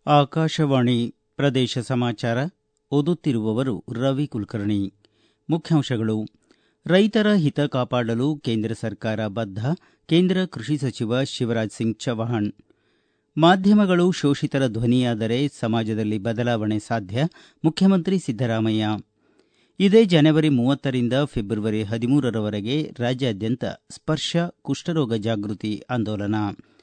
ಆಕಾಶವಾಣಿ ಪ್ರದೇಶ ಸಮಾಚಾರ ಓದುತ್ತಿರುವವರು ರವಿ ಕುಲಕರ್ಣಿ ಮುಖ್ಯಾಂಶಗಳು ರೈತರ ಹಿತ ಕಾಪಾಡಲು ಕೇಂದ್ರ ಸರ್ಕಾರ ಬದ್ಧ ಕೇಂದ್ರ ಕೃಷಿ ಸಚಿವ ಶಿವರಾಜ್ ಸಿಂಗ್ ಚೌಹಾಣ್ ಮಾಧ್ಯಮಗಳು ಶೋಷಿತರ ಧ್ವನಿಯಾದರೆ ಸಮಾಜದಲ್ಲಿ ಬದಲಾವಣೆ ಸಾಧ್ಯ ಮುಖ್ಯಮಂತ್ರಿ ಸಿದ್ದರಾಮಯ್ಯ ಇದೇ ಜನವರಿ ಮೂವತ್ತರಿಂದ ಫೆಬ್ರವರಿ ಹದಿಮೂರರವರೆಗೆ ರಾಜ್ಯಾದ್ಯಂತ ಸ್ಪರ್ಶ ಕುಷ್ಠರೋಗ ಜಾಗೃತಿ ಆಂದೋಲನ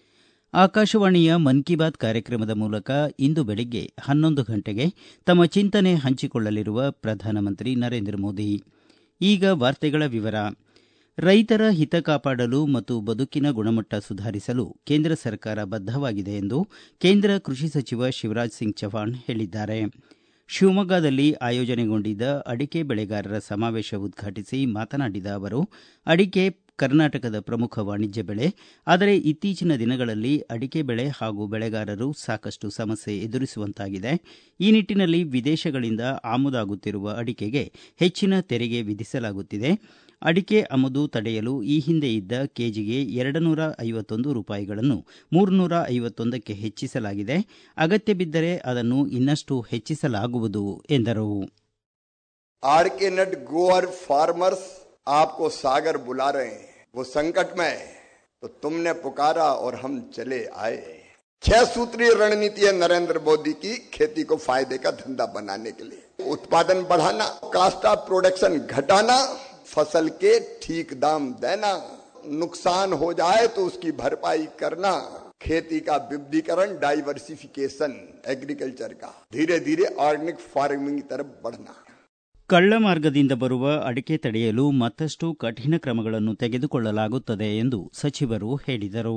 ಆಕಾಶವಾಣಿಯ ಮನ್ ಕಿ ಬಾತ್ ಕಾರ್ಯಕ್ರಮದ ಮೂಲಕ ಇಂದು ಬೆಳಿಗ್ಗೆ ಹನ್ನೊಂದು ಗಂಟೆಗೆ ತಮ್ಮ ಚಿಂತನೆ ಹಂಚಿಕೊಳ್ಳಲಿರುವ ಪ್ರಧಾನಮಂತ್ರಿ ನರೇಂದ್ರ ಮೋದಿ ಈಗ ವಾರ್ತೆಗಳ ವಿವರ ರೈತರ ಹಿತ ಕಾಪಾಡಲು ಮತ್ತು ಬದುಕಿನ ಗುಣಮಟ್ಟ ಸುಧಾರಿಸಲು ಕೇಂದ್ರ ಸರ್ಕಾರ ಬದ್ಧವಾಗಿದೆ ಎಂದು ಕೇಂದ್ರ ಕೃಷಿ ಸಚಿವ ಶಿವರಾಜ್ ಸಿಂಗ್ ಚೌಹಾಣ್ ಹೇಳಿದ್ದಾರೆ ಶಿವಮೊಗ್ಗದಲ್ಲಿ ಆಯೋಜನೆಗೊಂಡಿದ್ದ ಅಡಿಕೆ ಬೆಳೆಗಾರರ ಸಮಾವೇಶ ಉದ್ಘಾಟಿಸಿ ಮಾತನಾಡಿದ ಅವರು ಅಡಿಕೆ ಕರ್ನಾಟಕದ ಪ್ರಮುಖ ವಾಣಿಜ್ಯ ಬೆಳೆ ಆದರೆ ಇತ್ತೀಚಿನ ದಿನಗಳಲ್ಲಿ ಅಡಿಕೆ ಬೆಳೆ ಹಾಗೂ ಬೆಳೆಗಾರರು ಸಾಕಷ್ಟು ಸಮಸ್ಯೆ ಎದುರಿಸುವಂತಾಗಿದೆ ಈ ನಿಟ್ಟನಲ್ಲಿ ವಿದೇಶಗಳಿಂದ ಆಮದಾಗುತ್ತಿರುವ ಅಡಿಕೆಗೆ ಹೆಚ್ಚಿನ ತೆರಿಗೆ ವಿಧಿಸಲಾಗುತ್ತಿದೆ ಅಡಿಕೆ ಆಮದು ತಡೆಯಲು ಈ ಹಿಂದೆ ಇದ್ದ ಕೆಜಿಗೆ ಎರಡು ನೂರ ಐವತ್ತೊಂದು ರೂಪಾಯಿಗಳನ್ನು ಮೂರುನೂರ ಐವತ್ತೊಂದಕ್ಕೆ ಹೆಚ್ಚಿಸಲಾಗಿದೆ ಅಗತ್ಯ ಬಿದ್ದರೆ ಅದನ್ನು ಇನ್ನಷ್ಟು ಹೆಚ್ಚಿಸಲಾಗುವುದು ಎಂದರು आड़ के नट गोअर फार्मर्स आपको सागर बुला रहे हैं वो संकट में है तो तुमने पुकारा और हम चले आए छह सूत्रीय रणनीति है नरेंद्र मोदी की खेती को फायदे का धंधा बनाने के लिए उत्पादन बढ़ाना कास्ट ऑफ प्रोडक्शन घटाना फसल के ठीक दाम देना नुकसान हो जाए तो उसकी भरपाई करना खेती का विविधीकरण डाइवर्सिफिकेशन एग्रीकल्चर का धीरे धीरे ऑर्गेनिक फार्मिंग की तरफ बढ़ना ಕಳ್ಳ ಮಾರ್ಗದಿಂದ ಬರುವ ಅಡಿಕೆ ತಡೆಯಲು ಮತ್ತಷ್ಟು ಕಠಿಣ ಕ್ರಮಗಳನ್ನು ತೆಗೆದುಕೊಳ್ಳಲಾಗುತ್ತದೆ ಎಂದು ಸಚಿವರು ಹೇಳಿದರು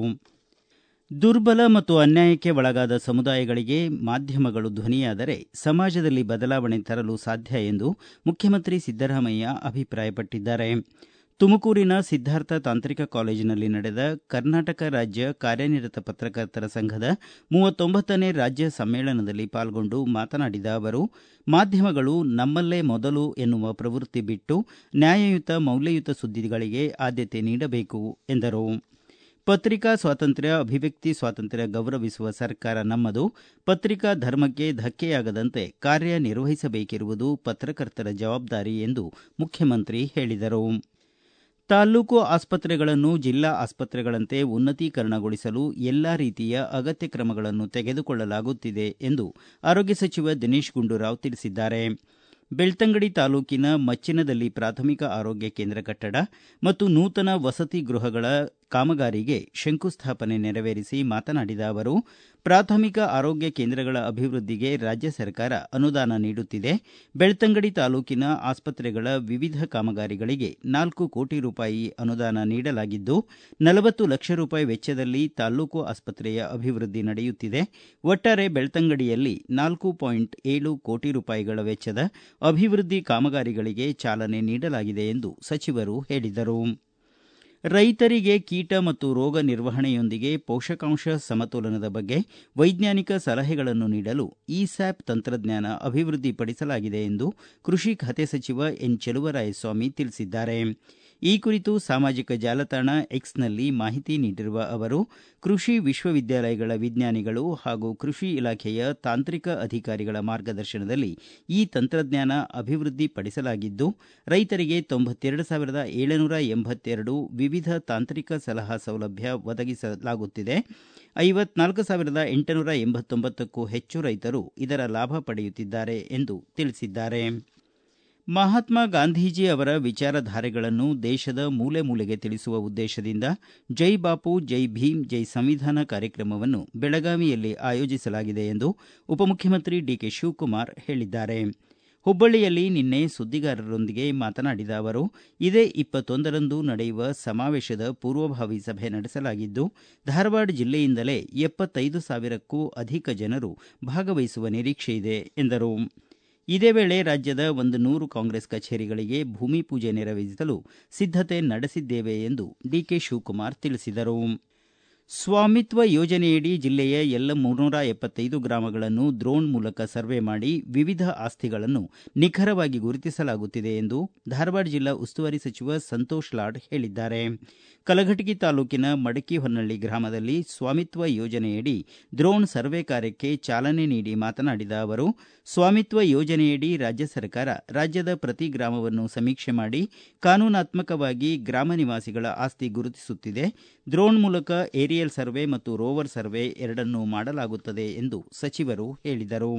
ದುರ್ಬಲ ಮತ್ತು ಅನ್ಯಾಯಕ್ಕೆ ಒಳಗಾದ ಸಮುದಾಯಗಳಿಗೆ ಮಾಧ್ಯಮಗಳು ಧ್ವನಿಯಾದರೆ ಸಮಾಜದಲ್ಲಿ ಬದಲಾವಣೆ ತರಲು ಸಾಧ್ಯ ಎಂದು ಮುಖ್ಯಮಂತ್ರಿ ಸಿದ್ದರಾಮಯ್ಯ ಅಭಿಪ್ರಾಯಪಟ್ಟಿದ್ದಾರೆ ತುಮಕೂರಿನ ಸಿದ್ದಾರ್ಥ ತಾಂತ್ರಿಕ ಕಾಲೇಜಿನಲ್ಲಿ ನಡೆದ ಕರ್ನಾಟಕ ರಾಜ್ಯ ಕಾರ್ಯನಿರತ ಪತ್ರಕರ್ತರ ಸಂಘದ ಮೂವತ್ತೊಂಬತ್ತನೇ ರಾಜ್ಯ ಸಮ್ಮೇಳನದಲ್ಲಿ ಪಾಲ್ಗೊಂಡು ಮಾತನಾಡಿದ ಅವರು ಮಾಧ್ಯಮಗಳು ನಮ್ಮಲ್ಲೇ ಮೊದಲು ಎನ್ನುವ ಪ್ರವೃತ್ತಿ ಬಿಟ್ಟು ನ್ಯಾಯಯುತ ಮೌಲ್ಯಯುತ ಸುದ್ದಿಗಳಿಗೆ ಆದ್ಯತೆ ನೀಡಬೇಕು ಎಂದರು ಪತ್ರಿಕಾ ಸ್ವಾತಂತ್ರ್ಯ ಅಭಿವ್ಯಕ್ತಿ ಸ್ವಾತಂತ್ರ್ಯ ಗೌರವಿಸುವ ಸರ್ಕಾರ ನಮ್ಮದು ಪತ್ರಿಕಾ ಧರ್ಮಕ್ಕೆ ಧಕ್ಕೆಯಾಗದಂತೆ ಕಾರ್ಯನಿರ್ವಹಿಸಬೇಕಿರುವುದು ಪತ್ರಕರ್ತರ ಜವಾಬ್ದಾರಿ ಎಂದು ಮುಖ್ಯಮಂತ್ರಿ ಹೇಳಿದರು ತಾಲ್ಲೂಕು ಆಸ್ಪತ್ರೆಗಳನ್ನು ಜಿಲ್ಲಾ ಆಸ್ಪತ್ರೆಗಳಂತೆ ಉನ್ನತೀಕರಣಗೊಳಿಸಲು ಎಲ್ಲಾ ರೀತಿಯ ಅಗತ್ಯ ಕ್ರಮಗಳನ್ನು ತೆಗೆದುಕೊಳ್ಳಲಾಗುತ್ತಿದೆ ಎಂದು ಆರೋಗ್ಯ ಸಚಿವ ದಿನೇಶ್ ಗುಂಡೂರಾವ್ ತಿಳಿಸಿದ್ದಾರೆ ಬೆಳ್ತಂಗಡಿ ತಾಲೂಕಿನ ಮಚ್ಚಿನದಲ್ಲಿ ಪ್ರಾಥಮಿಕ ಆರೋಗ್ಯ ಕೇಂದ್ರ ಕಟ್ಟಡ ಮತ್ತು ನೂತನ ವಸತಿ ಗೃಹಗಳ ಕಾಮಗಾರಿಗೆ ಶಂಕುಸ್ಥಾಪನೆ ನೆರವೇರಿಸಿ ಮಾತನಾಡಿದ ಅವರು ಪ್ರಾಥಮಿಕ ಆರೋಗ್ಯ ಕೇಂದ್ರಗಳ ಅಭಿವೃದ್ಧಿಗೆ ರಾಜ್ಯ ಸರ್ಕಾರ ಅನುದಾನ ನೀಡುತ್ತಿದೆ ಬೆಳ್ತಂಗಡಿ ತಾಲೂಕಿನ ಆಸ್ಪತ್ರೆಗಳ ವಿವಿಧ ಕಾಮಗಾರಿಗಳಿಗೆ ನಾಲ್ಕು ಕೋಟಿ ರೂಪಾಯಿ ಅನುದಾನ ನೀಡಲಾಗಿದ್ದು ನಲವತ್ತು ಲಕ್ಷ ರೂಪಾಯಿ ವೆಚ್ಚದಲ್ಲಿ ತಾಲ್ಲೂಕು ಆಸ್ಪತ್ರೆಯ ಅಭಿವೃದ್ಧಿ ನಡೆಯುತ್ತಿದೆ ಒಟ್ಟಾರೆ ಬೆಳ್ತಂಗಡಿಯಲ್ಲಿ ನಾಲ್ಕು ಪಾಯಿಂಟ್ ಏಳು ಕೋಟಿ ರೂಪಾಯಿಗಳ ವೆಚ್ಚದ ಅಭಿವೃದ್ಧಿ ಕಾಮಗಾರಿಗಳಿಗೆ ಚಾಲನೆ ನೀಡಲಾಗಿದೆ ಎಂದು ಸಚಿವರು ಹೇಳಿದರು ರೈತರಿಗೆ ಕೀಟ ಮತ್ತು ರೋಗ ನಿರ್ವಹಣೆಯೊಂದಿಗೆ ಪೋಷಕಾಂಶ ಸಮತೋಲನದ ಬಗ್ಗೆ ವೈಜ್ಞಾನಿಕ ಸಲಹೆಗಳನ್ನು ನೀಡಲು ಇ ಸ್ಯಾಪ್ ತಂತ್ರಜ್ಞಾನ ಅಭಿವೃದ್ಧಿಪಡಿಸಲಾಗಿದೆ ಎಂದು ಕೃಷಿ ಖಾತೆ ಸಚಿವ ಎನ್ ಚೆಲುವರಾಯಸ್ವಾಮಿ ತಿಳಿಸಿದ್ದಾರೆ ಈ ಕುರಿತು ಸಾಮಾಜಿಕ ಜಾಲತಾಣ ಎಕ್ಸ್ನಲ್ಲಿ ಮಾಹಿತಿ ನೀಡಿರುವ ಅವರು ಕೃಷಿ ವಿಶ್ವವಿದ್ಯಾಲಯಗಳ ವಿಜ್ಞಾನಿಗಳು ಹಾಗೂ ಕೃಷಿ ಇಲಾಖೆಯ ತಾಂತ್ರಿಕ ಅಧಿಕಾರಿಗಳ ಮಾರ್ಗದರ್ಶನದಲ್ಲಿ ಈ ತಂತ್ರಜ್ಞಾನ ಅಭಿವೃದ್ಧಿಪಡಿಸಲಾಗಿದ್ದು ರೈತರಿಗೆ ತೊಂಬತ್ತೆರಡು ಸಾವಿರದ ಏಳುನೂರ ಎಂಬತ್ತೆರಡು ವಿವಿಧ ತಾಂತ್ರಿಕ ಸಲಹಾ ಸೌಲಭ್ಯ ಒದಗಿಸಲಾಗುತ್ತಿದೆ ಐವತ್ನಾಲ್ಕು ಸಾವಿರದ ಎಂಟುನೂರ ಎಂಬತ್ತೊಂಬತ್ತಕ್ಕೂ ಹೆಚ್ಚು ರೈತರು ಇದರ ಲಾಭ ಪಡೆಯುತ್ತಿದ್ದಾರೆ ಎಂದು ತಿಳಿಸಿದ್ದಾರೆ ಮಹಾತ್ಮ ಗಾಂಧೀಜಿ ಅವರ ವಿಚಾರಧಾರೆಗಳನ್ನು ದೇಶದ ಮೂಲೆ ಮೂಲೆಗೆ ತಿಳಿಸುವ ಉದ್ದೇಶದಿಂದ ಜೈ ಬಾಪು ಜೈ ಭೀಮ್ ಜೈ ಸಂವಿಧಾನ ಕಾರ್ಯಕ್ರಮವನ್ನು ಬೆಳಗಾವಿಯಲ್ಲಿ ಆಯೋಜಿಸಲಾಗಿದೆ ಎಂದು ಉಪಮುಖ್ಯಮಂತ್ರಿ ಡಿಕೆ ಶಿವಕುಮಾರ್ ಹೇಳಿದ್ದಾರೆ ಹುಬ್ಬಳ್ಳಿಯಲ್ಲಿ ನಿನ್ನೆ ಸುದ್ದಿಗಾರರೊಂದಿಗೆ ಮಾತನಾಡಿದ ಅವರು ಇದೇ ಇಪ್ಪತ್ತೊಂದರಂದು ನಡೆಯುವ ಸಮಾವೇಶದ ಪೂರ್ವಭಾವಿ ಸಭೆ ನಡೆಸಲಾಗಿದ್ದು ಧಾರವಾಡ ಜಿಲ್ಲೆಯಿಂದಲೇ ಎಪ್ಪತ್ತೈದು ಸಾವಿರಕ್ಕೂ ಅಧಿಕ ಜನರು ಭಾಗವಹಿಸುವ ನಿರೀಕ್ಷೆಯಿದೆ ಎಂದರು ಇದೇ ವೇಳೆ ರಾಜ್ಯದ ಒಂದು ನೂರು ಕಾಂಗ್ರೆಸ್ ಕಚೇರಿಗಳಿಗೆ ಭೂಮಿ ಪೂಜೆ ನೆರವೇರಿಸಲು ಸಿದ್ದತೆ ನಡೆಸಿದ್ದೇವೆ ಎಂದು ಡಿಕೆ ಶಿವಕುಮಾರ್ ತಿಳಿಸಿದರು ಸ್ವಾಮಿತ್ವ ಯೋಜನೆಯಡಿ ಜಿಲ್ಲೆಯ ಎಲ್ಲ ಮುನ್ನೂರ ಎಪ್ಪತ್ತೈದು ಗ್ರಾಮಗಳನ್ನು ಡ್ರೋನ್ ಮೂಲಕ ಸರ್ವೆ ಮಾಡಿ ವಿವಿಧ ಆಸ್ತಿಗಳನ್ನು ನಿಖರವಾಗಿ ಗುರುತಿಸಲಾಗುತ್ತಿದೆ ಎಂದು ಧಾರವಾಡ ಜಿಲ್ಲಾ ಉಸ್ತುವಾರಿ ಸಚಿವ ಸಂತೋಷ್ ಲಾಡ್ ಹೇಳಿದ್ದಾರೆ ಕಲಘಟಗಿ ತಾಲೂಕಿನ ಮಡಕಿಹೊನ್ನಳ್ಳಿ ಗ್ರಾಮದಲ್ಲಿ ಸ್ವಾಮಿತ್ವ ಯೋಜನೆಯಡಿ ಡ್ರೋನ್ ಸರ್ವೆ ಕಾರ್ಯಕ್ಕೆ ಚಾಲನೆ ನೀಡಿ ಮಾತನಾಡಿದ ಅವರು ಸ್ವಾಮಿತ್ವ ಯೋಜನೆಯಡಿ ರಾಜ್ಯ ಸರ್ಕಾರ ರಾಜ್ಯದ ಪ್ರತಿ ಗ್ರಾಮವನ್ನು ಸಮೀಕ್ಷೆ ಮಾಡಿ ಕಾನೂನಾತ್ಮಕವಾಗಿ ಗ್ರಾಮ ನಿವಾಸಿಗಳ ಆಸ್ತಿ ಗುರುತಿಸುತ್ತಿದೆ ಡ್ರೋನ್ ಮೂಲಕ ಏರಿಯಲ್ ಸರ್ವೆ ಮತ್ತು ರೋವರ್ ಸರ್ವೆ ಎರಡನ್ನೂ ಮಾಡಲಾಗುತ್ತದೆ ಎಂದು ಸಚಿವರು ಹೇಳಿದರು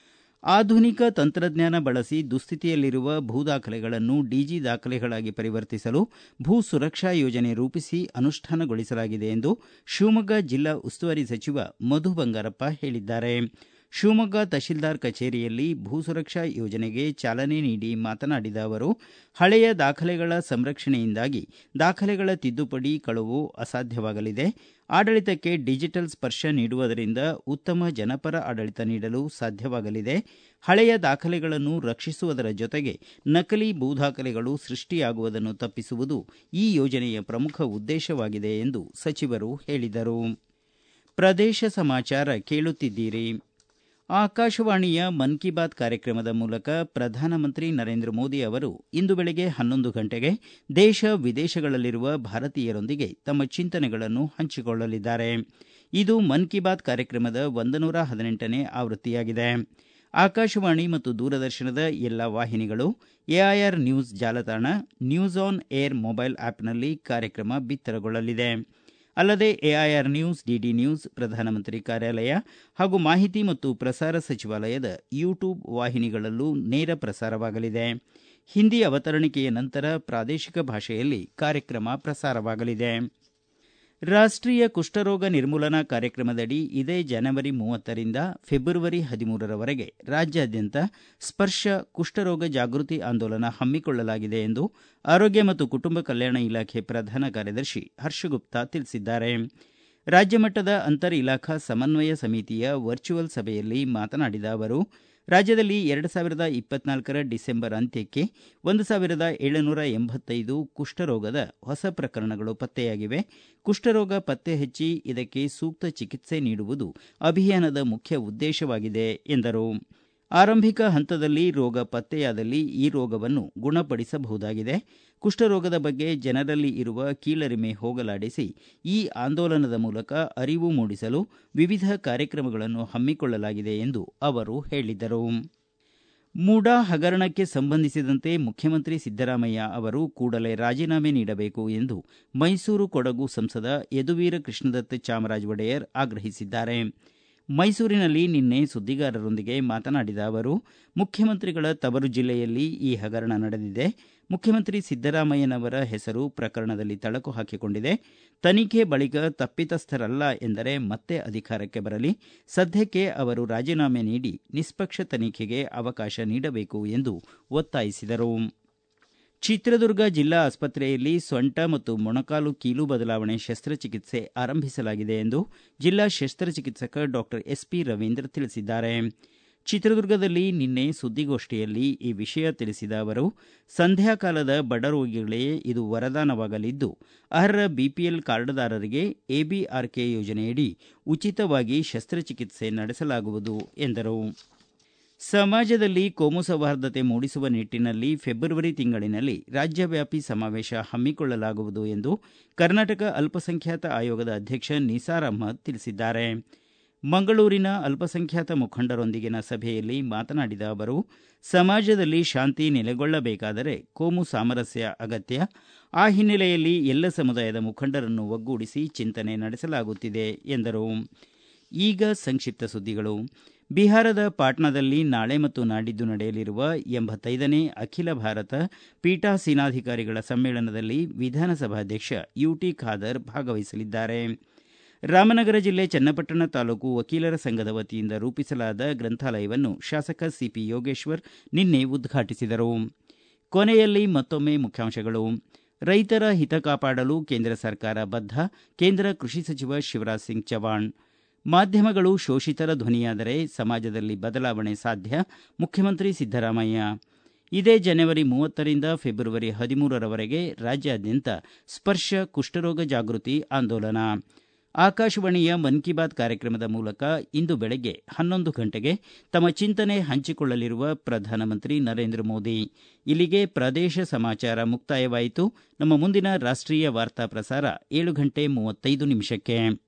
ಆಧುನಿಕ ತಂತ್ರಜ್ಞಾನ ಬಳಸಿ ದುಸ್ಥಿತಿಯಲ್ಲಿರುವ ಭೂ ದಾಖಲೆಗಳನ್ನು ಡಿಜಿ ದಾಖಲೆಗಳಾಗಿ ಪರಿವರ್ತಿಸಲು ಭೂ ಸುರಕ್ಷಾ ಯೋಜನೆ ರೂಪಿಸಿ ಅನುಷ್ಠಾನಗೊಳಿಸಲಾಗಿದೆ ಎಂದು ಶಿವಮೊಗ್ಗ ಜಿಲ್ಲಾ ಉಸ್ತುವಾರಿ ಸಚಿವ ಮಧು ಬಂಗಾರಪ್ಪ ಹೇಳಿದ್ದಾರೆ ಶಿವಮೊಗ್ಗ ತಹಶೀಲ್ದಾರ್ ಕಚೇರಿಯಲ್ಲಿ ಭೂ ಸುರಕ್ಷಾ ಯೋಜನೆಗೆ ಚಾಲನೆ ನೀಡಿ ಮಾತನಾಡಿದ ಅವರು ಹಳೆಯ ದಾಖಲೆಗಳ ಸಂರಕ್ಷಣೆಯಿಂದಾಗಿ ದಾಖಲೆಗಳ ತಿದ್ದುಪಡಿ ಕಳುವು ಅಸಾಧ್ಯವಾಗಲಿದೆ ಆಡಳಿತಕ್ಕೆ ಡಿಜಿಟಲ್ ಸ್ಪರ್ಶ ನೀಡುವುದರಿಂದ ಉತ್ತಮ ಜನಪರ ಆಡಳಿತ ನೀಡಲು ಸಾಧ್ಯವಾಗಲಿದೆ ಹಳೆಯ ದಾಖಲೆಗಳನ್ನು ರಕ್ಷಿಸುವುದರ ಜೊತೆಗೆ ನಕಲಿ ಭೂ ದಾಖಲೆಗಳು ಸೃಷ್ಟಿಯಾಗುವುದನ್ನು ತಪ್ಪಿಸುವುದು ಈ ಯೋಜನೆಯ ಪ್ರಮುಖ ಉದ್ದೇಶವಾಗಿದೆ ಎಂದು ಸಚಿವರು ಹೇಳಿದರು ಪ್ರದೇಶ ಸಮಾಚಾರ ಕೇಳುತ್ತಿದ್ದೀರಿ ಆಕಾಶವಾಣಿಯ ಮನ್ ಕಿ ಬಾತ್ ಕಾರ್ಯಕ್ರಮದ ಮೂಲಕ ಪ್ರಧಾನಮಂತ್ರಿ ನರೇಂದ್ರ ಮೋದಿ ಅವರು ಇಂದು ಬೆಳಗ್ಗೆ ಹನ್ನೊಂದು ಗಂಟೆಗೆ ದೇಶ ವಿದೇಶಗಳಲ್ಲಿರುವ ಭಾರತೀಯರೊಂದಿಗೆ ತಮ್ಮ ಚಿಂತನೆಗಳನ್ನು ಹಂಚಿಕೊಳ್ಳಲಿದ್ದಾರೆ ಇದು ಮನ್ ಕಿ ಬಾತ್ ಕಾರ್ಯಕ್ರಮದ ಒಂದನೂರ ಹದಿನೆಂಟನೇ ಆವೃತ್ತಿಯಾಗಿದೆ ಆಕಾಶವಾಣಿ ಮತ್ತು ದೂರದರ್ಶನದ ಎಲ್ಲ ವಾಹಿನಿಗಳು ಎಐಆರ್ ನ್ಯೂಸ್ ಜಾಲತಾಣ ನ್ಯೂಸ್ ಆನ್ ಏರ್ ಮೊಬೈಲ್ ಆಪ್ನಲ್ಲಿ ಕಾರ್ಯಕ್ರಮ ಬಿತ್ತರಗೊಳ್ಳಲಿದೆ ಅಲ್ಲದೆ ಎಐಆರ್ ನ್ಯೂಸ್ ಡಿಡಿ ನ್ಯೂಸ್ ಪ್ರಧಾನಮಂತ್ರಿ ಕಾರ್ಯಾಲಯ ಹಾಗೂ ಮಾಹಿತಿ ಮತ್ತು ಪ್ರಸಾರ ಸಚಿವಾಲಯದ ಯೂಟ್ಯೂಬ್ ವಾಹಿನಿಗಳಲ್ಲೂ ನೇರ ಪ್ರಸಾರವಾಗಲಿದೆ ಹಿಂದಿ ಅವತರಣಿಕೆಯ ನಂತರ ಪ್ರಾದೇಶಿಕ ಭಾಷೆಯಲ್ಲಿ ಕಾರ್ಯಕ್ರಮ ಪ್ರಸಾರವಾಗಲಿದೆ ರಾಷ್ಟೀಯ ಕುಷ್ಠರೋಗ ನಿರ್ಮೂಲನಾ ಕಾರ್ಯಕ್ರಮದಡಿ ಇದೇ ಜನವರಿ ಮೂವತ್ತರಿಂದ ಫೆಬ್ರವರಿ ಹದಿಮೂರರವರೆಗೆ ರಾಜ್ಯಾದ್ಯಂತ ಸ್ಪರ್ಶ ಕುಷ್ಠರೋಗ ಜಾಗೃತಿ ಆಂದೋಲನ ಹಮ್ಮಿಕೊಳ್ಳಲಾಗಿದೆ ಎಂದು ಆರೋಗ್ಯ ಮತ್ತು ಕುಟುಂಬ ಕಲ್ಯಾಣ ಇಲಾಖೆ ಪ್ರಧಾನ ಕಾರ್ಯದರ್ಶಿ ಹರ್ಷಗುಪ್ತಾ ತಿಳಿಸಿದ್ದಾರೆ ರಾಜ್ಯ ಮಟ್ಟದ ಅಂತರ್ ಇಲಾಖಾ ಸಮನ್ವಯ ಸಮಿತಿಯ ವರ್ಚುವಲ್ ಸಭೆಯಲ್ಲಿ ಮಾತನಾಡಿದ ಅವರು ರಾಜ್ಯದಲ್ಲಿ ಎರಡು ಸಾವಿರದ ಇಪ್ಪತ್ನಾಲ್ಕರ ಡಿಸೆಂಬರ್ ಅಂತ್ಯಕ್ಕೆ ಒಂದು ಸಾವಿರದ ಏಳುನೂರ ಎಂಬತ್ತೈದು ಕುಷ್ಠರೋಗದ ಹೊಸ ಪ್ರಕರಣಗಳು ಪತ್ತೆಯಾಗಿವೆ ಕುಷ್ಠರೋಗ ಪತ್ತೆ ಹಚ್ಚಿ ಇದಕ್ಕೆ ಸೂಕ್ತ ಚಿಕಿತ್ಸೆ ನೀಡುವುದು ಅಭಿಯಾನದ ಮುಖ್ಯ ಉದ್ದೇಶವಾಗಿದೆ ಎಂದರು ಆರಂಭಿಕ ಹಂತದಲ್ಲಿ ರೋಗ ಪತ್ತೆಯಾದಲ್ಲಿ ಈ ರೋಗವನ್ನು ಗುಣಪಡಿಸಬಹುದಾಗಿದೆ ಕುಷ್ಠರೋಗದ ಬಗ್ಗೆ ಜನರಲ್ಲಿ ಇರುವ ಕೀಳರಿಮೆ ಹೋಗಲಾಡಿಸಿ ಈ ಆಂದೋಲನದ ಮೂಲಕ ಅರಿವು ಮೂಡಿಸಲು ವಿವಿಧ ಕಾರ್ಯಕ್ರಮಗಳನ್ನು ಹಮ್ಮಿಕೊಳ್ಳಲಾಗಿದೆ ಎಂದು ಅವರು ಹೇಳಿದರು ಮೂಡಾ ಹಗರಣಕ್ಕೆ ಸಂಬಂಧಿಸಿದಂತೆ ಮುಖ್ಯಮಂತ್ರಿ ಸಿದ್ದರಾಮಯ್ಯ ಅವರು ಕೂಡಲೇ ರಾಜೀನಾಮೆ ನೀಡಬೇಕು ಎಂದು ಮೈಸೂರು ಕೊಡಗು ಸಂಸದ ಯದುವೀರ ಕೃಷ್ಣದತ್ತ ಚಾಮರಾಜ ಒಡೆಯರ್ ಆಗ್ರಹಿಸಿದ್ದಾರೆ ಮೈಸೂರಿನಲ್ಲಿ ನಿನ್ನೆ ಸುದ್ದಿಗಾರರೊಂದಿಗೆ ಮಾತನಾಡಿದ ಅವರು ಮುಖ್ಯಮಂತ್ರಿಗಳ ತವರು ಜಿಲ್ಲೆಯಲ್ಲಿ ಈ ಹಗರಣ ನಡೆದಿದೆ ಮುಖ್ಯಮಂತ್ರಿ ಸಿದ್ದರಾಮಯ್ಯನವರ ಹೆಸರು ಪ್ರಕರಣದಲ್ಲಿ ತಳಕು ಹಾಕಿಕೊಂಡಿದೆ ತನಿಖೆ ಬಳಿಕ ತಪ್ಪಿತಸ್ಥರಲ್ಲ ಎಂದರೆ ಮತ್ತೆ ಅಧಿಕಾರಕ್ಕೆ ಬರಲಿ ಸದ್ಯಕ್ಕೆ ಅವರು ರಾಜೀನಾಮೆ ನೀಡಿ ನಿಷ್ಪಕ್ಷ ತನಿಖೆಗೆ ಅವಕಾಶ ನೀಡಬೇಕು ಎಂದು ಒತ್ತಾಯಿಸಿದರು ಚಿತ್ರದುರ್ಗ ಜಿಲ್ಲಾ ಆಸ್ಪತ್ರೆಯಲ್ಲಿ ಸೊಂಟ ಮತ್ತು ಮೊಣಕಾಲು ಕೀಲು ಬದಲಾವಣೆ ಶಸ್ತ್ರಚಿಕಿತ್ಸೆ ಆರಂಭಿಸಲಾಗಿದೆ ಎಂದು ಜಿಲ್ಲಾ ಶಸ್ತ್ರಚಿಕಿತ್ಸಕ ಡಾಕ್ಟರ್ ಎಸ್ಪಿ ರವೀಂದ್ರ ತಿಳಿಸಿದ್ದಾರೆ ಚಿತ್ರದುರ್ಗದಲ್ಲಿ ನಿನ್ನೆ ಸುದ್ದಿಗೋಷ್ಠಿಯಲ್ಲಿ ಈ ವಿಷಯ ತಿಳಿಸಿದ ಅವರು ಸಂಧ್ಯಾಕಾಲದ ಬಡ ರೋಗಿಗಳೇ ಇದು ವರದಾನವಾಗಲಿದ್ದು ಅರ್ಹ ಬಿಪಿಎಲ್ ಕಾರ್ಡ್ದಾರರಿಗೆ ಎಬಿಆರ್ಕೆ ಯೋಜನೆಯಡಿ ಉಚಿತವಾಗಿ ಶಸ್ತ್ರಚಿಕಿತ್ಸೆ ನಡೆಸಲಾಗುವುದು ಎಂದರು ಸಮಾಜದಲ್ಲಿ ಕೋಮು ಸೌಹಾರ್ದತೆ ಮೂಡಿಸುವ ನಿಟ್ಟಿನಲ್ಲಿ ಫೆಬ್ರವರಿ ತಿಂಗಳಿನಲ್ಲಿ ರಾಜ್ಯವ್ಯಾಪಿ ಸಮಾವೇಶ ಹಮ್ಮಿಕೊಳ್ಳಲಾಗುವುದು ಎಂದು ಕರ್ನಾಟಕ ಅಲ್ಪಸಂಖ್ಯಾತ ಆಯೋಗದ ಅಧ್ಯಕ್ಷ ನಿಸಾರ್ ಅಹ್ಮದ್ ತಿಳಿಸಿದ್ದಾರೆ ಮಂಗಳೂರಿನ ಅಲ್ಪಸಂಖ್ಯಾತ ಮುಖಂಡರೊಂದಿಗಿನ ಸಭೆಯಲ್ಲಿ ಮಾತನಾಡಿದ ಅವರು ಸಮಾಜದಲ್ಲಿ ಶಾಂತಿ ನೆಲೆಗೊಳ್ಳಬೇಕಾದರೆ ಕೋಮು ಸಾಮರಸ್ಯ ಅಗತ್ಯ ಆ ಹಿನ್ನೆಲೆಯಲ್ಲಿ ಎಲ್ಲ ಸಮುದಾಯದ ಮುಖಂಡರನ್ನು ಒಗ್ಗೂಡಿಸಿ ಚಿಂತನೆ ನಡೆಸಲಾಗುತ್ತಿದೆ ಎಂದರು ಈಗ ಸಂಕ್ಷಿಪ್ತ ಸುದ್ದಿಗಳು ಬಿಹಾರದ ಪಾಟ್ನಾದಲ್ಲಿ ನಾಳೆ ಮತ್ತು ನಾಡಿದ್ದು ನಡೆಯಲಿರುವ ಎಂಬತ್ತೈದನೇ ಅಖಿಲ ಭಾರತ ಪೀಠಾಸೀನಾಧಿಕಾರಿಗಳ ಸಮ್ಮೇಳನದಲ್ಲಿ ವಿಧಾನಸಭಾಧ್ಯಕ್ಷ ಯುಟಿ ಖಾದರ್ ಭಾಗವಹಿಸಲಿದ್ದಾರೆ ರಾಮನಗರ ಜಿಲ್ಲೆ ಚನ್ನಪಟ್ಟಣ ತಾಲೂಕು ವಕೀಲರ ಸಂಘದ ವತಿಯಿಂದ ರೂಪಿಸಲಾದ ಗ್ರಂಥಾಲಯವನ್ನು ಶಾಸಕ ಸಿಪಿ ಯೋಗೇಶ್ವರ್ ನಿನ್ನೆ ಉದ್ಘಾಟಿಸಿದರು ಕೊನೆಯಲ್ಲಿ ಮತ್ತೊಮ್ಮೆ ಮುಖ್ಯಾಂಶಗಳು ರೈತರ ಹಿತ ಕಾಪಾಡಲು ಕೇಂದ್ರ ಸರ್ಕಾರ ಬದ್ಧ ಕೇಂದ್ರ ಕೃಷಿ ಸಚಿವ ಶಿವರಾಜ್ ಸಿಂಗ್ ಚೌಹಾಣ್ ಮಾಧ್ಯಮಗಳು ಶೋಷಿತರ ಧ್ವನಿಯಾದರೆ ಸಮಾಜದಲ್ಲಿ ಬದಲಾವಣೆ ಸಾಧ್ಯ ಮುಖ್ಯಮಂತ್ರಿ ಸಿದ್ದರಾಮಯ್ಯ ಇದೇ ಜನವರಿ ಮೂವತ್ತರಿಂದ ಫೆಬ್ರವರಿ ಹದಿಮೂರರವರೆಗೆ ರಾಜ್ಯಾದ್ಯಂತ ಸ್ಪರ್ಶ ಕುಷ್ಠರೋಗ ಜಾಗೃತಿ ಆಂದೋಲನ ಆಕಾಶವಾಣಿಯ ಮನ್ ಕಿ ಬಾತ್ ಕಾರ್ಯಕ್ರಮದ ಮೂಲಕ ಇಂದು ಬೆಳಗ್ಗೆ ಹನ್ನೊಂದು ಗಂಟೆಗೆ ತಮ್ಮ ಚಿಂತನೆ ಹಂಚಿಕೊಳ್ಳಲಿರುವ ಪ್ರಧಾನಮಂತ್ರಿ ನರೇಂದ್ರ ಮೋದಿ ಇಲ್ಲಿಗೆ ಪ್ರದೇಶ ಸಮಾಚಾರ ಮುಕ್ತಾಯವಾಯಿತು ನಮ್ಮ ಮುಂದಿನ ರಾಷ್ಟೀಯ ವಾರ್ತಾ ಪ್ರಸಾರ ಏಳು ಗಂಟೆ ಮೂವತ್ತೈದು ನಿಮಿಷಕ್ಕೆ